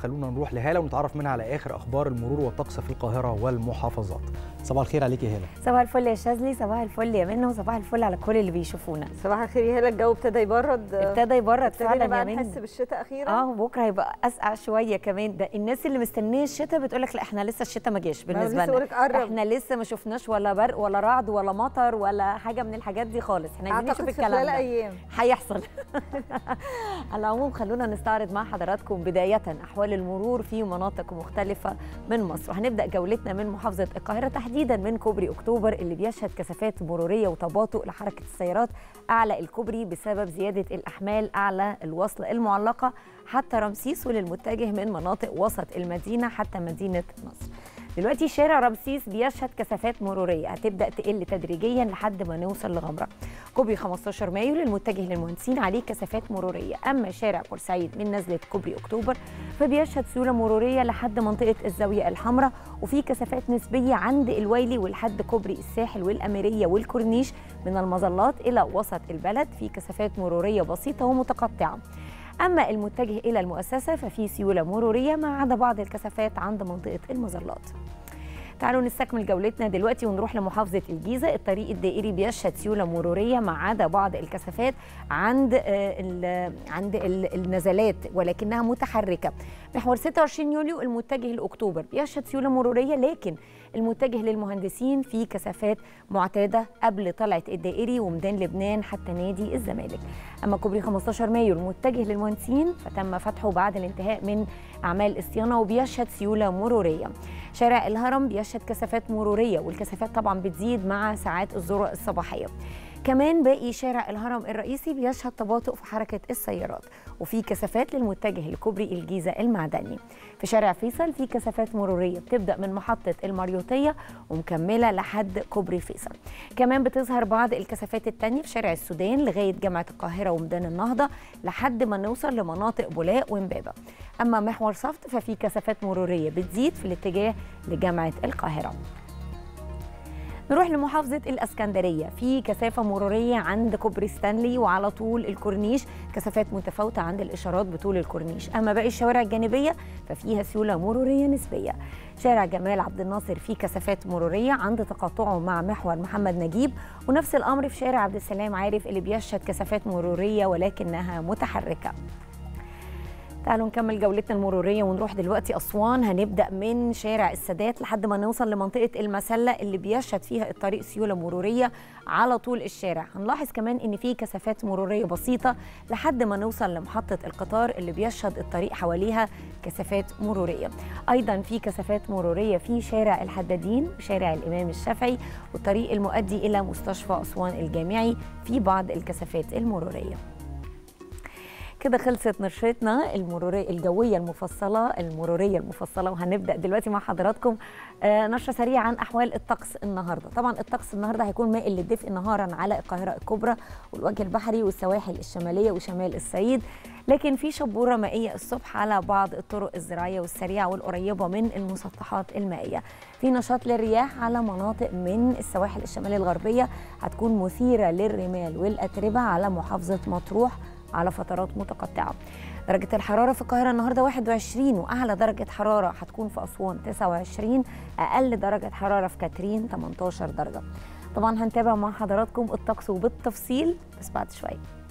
خلونا نروح لهاله ونتعرف منها على اخر اخبار المرور والطقس في القاهره والمحافظات صباح الخير عليك يا هاله صباح الفل يا شاذلي صباح الفل يا منى وصباح الفل على كل اللي بيشوفونا صباح الخير يا هلا الجو ابتدى يبرد ابتدى يبرد فعلا ابتدينا بقى يا منى نحس بالشتاء اخيرا اه بكره هيبقى اسقع شويه كمان ده الناس اللي مستنيه الشتاء بتقول لك لا احنا لسه الشتاء ما جاش بالنسبه لسه لنا بقولك قرب. احنا لسه ما شفناش ولا برق ولا رعد ولا مطر ولا حاجه من الحاجات دي خالص احنا عايزين اعتقد نشوف في الكلام خلال ده ايام هيحصل على العموم خلونا نستعرض مع حضراتكم بداية أحوال المرور في مناطق مختلفة من مصر وهنبدأ جولتنا من محافظة القاهرة تحديدا من كوبري أكتوبر اللي بيشهد كثافات مرورية وتباطؤ لحركة السيارات أعلى الكوبري بسبب زيادة الأحمال أعلى الوصل المعلقة حتى رمسيس وللمتجه من مناطق وسط المدينة حتى مدينة نصر دلوقتي شارع رمسيس بيشهد كثافات مروريه هتبدا تقل تدريجيا لحد ما نوصل لغمره كوبري 15 مايو للمتجه للمهندسين عليه كثافات مروريه اما شارع بورسعيد من نزله كوبري اكتوبر فبيشهد سيوله مروريه لحد منطقه الزاويه الحمراء وفي كثافات نسبيه عند الويلي ولحد كوبري الساحل والاميريه والكورنيش من المظلات الى وسط البلد في كثافات مروريه بسيطه ومتقطعه أما المتجه إلى المؤسسة ففي سيولة مرورية ما عدا بعض الكثافات عند منطقة المظلات تعالوا نستكمل جولتنا دلوقتي ونروح لمحافظة الجيزة الطريق الدائري بيشهد سيولة مرورية ما عدا بعض الكثافات عند آه، ال- عند ال- النزلات ولكنها متحركة محور 26 يوليو المتجه لأكتوبر بيشهد سيولة مرورية لكن المتجه للمهندسين في كثافات معتادة قبل طلعة الدائري وميدان لبنان حتى نادي الزمالك أما كوبري 15 مايو المتجه للمهندسين فتم فتحه بعد الانتهاء من أعمال الصيانة وبيشهد سيولة مرورية شارع الهرم بيشهد كثافات مرورية والكثافات طبعا بتزيد مع ساعات الذروة الصباحية كمان باقي شارع الهرم الرئيسي بيشهد تباطؤ في حركة السيارات وفي كثافات للمتجه لكوبري الجيزة المعدني في شارع فيصل في كثافات مرورية بتبدأ من محطة المريوطية ومكملة لحد كوبري فيصل كمان بتظهر بعض الكثافات التانية في شارع السودان لغاية جامعة القاهرة وميدان النهضة لحد ما نوصل لمناطق بولاق ومبابة أما محور صفت ففي كثافات مرورية بتزيد في الاتجاه لجامعة القاهرة نروح لمحافظة الأسكندرية في كثافة مرورية عند كوبري ستانلي وعلى طول الكورنيش كثافات متفاوتة عند الإشارات بطول الكورنيش أما باقي الشوارع الجانبية ففيها سيولة مرورية نسبية شارع جمال عبد الناصر فيه كثافات مرورية عند تقاطعه مع محور محمد نجيب ونفس الأمر في شارع عبد السلام عارف اللي بيشهد كثافات مرورية ولكنها متحركة تعالوا نكمل جولتنا المرورية ونروح دلوقتي أسوان هنبدأ من شارع السادات لحد ما نوصل لمنطقة المسلة اللي بيشهد فيها الطريق سيولة مرورية على طول الشارع هنلاحظ كمان إن في كثافات مرورية بسيطة لحد ما نوصل لمحطة القطار اللي بيشهد الطريق حواليها كثافات مرورية أيضا في كثافات مرورية في شارع الحدادين وشارع الإمام الشافعي والطريق المؤدي إلى مستشفى أسوان الجامعي في بعض الكثافات المرورية كده خلصت نشرتنا المرورية الجوية المفصلة المرورية المفصلة وهنبدأ دلوقتي مع حضراتكم آه، نشرة سريعة عن أحوال الطقس النهاردة طبعا الطقس النهاردة هيكون مائل للدفء نهارا على القاهرة الكبرى والوجه البحري والسواحل الشمالية وشمال الصعيد لكن في شبورة مائية الصبح على بعض الطرق الزراعية والسريعة والقريبة من المسطحات المائية في نشاط للرياح على مناطق من السواحل الشمالية الغربية هتكون مثيرة للرمال والأتربة على محافظة مطروح على فترات متقطعة درجة الحرارة في القاهرة النهاردة 21 وأعلى درجة حرارة هتكون في أسوان 29 أقل درجة حرارة في كاترين 18 درجة طبعا هنتابع مع حضراتكم الطقس وبالتفصيل بس بعد شوية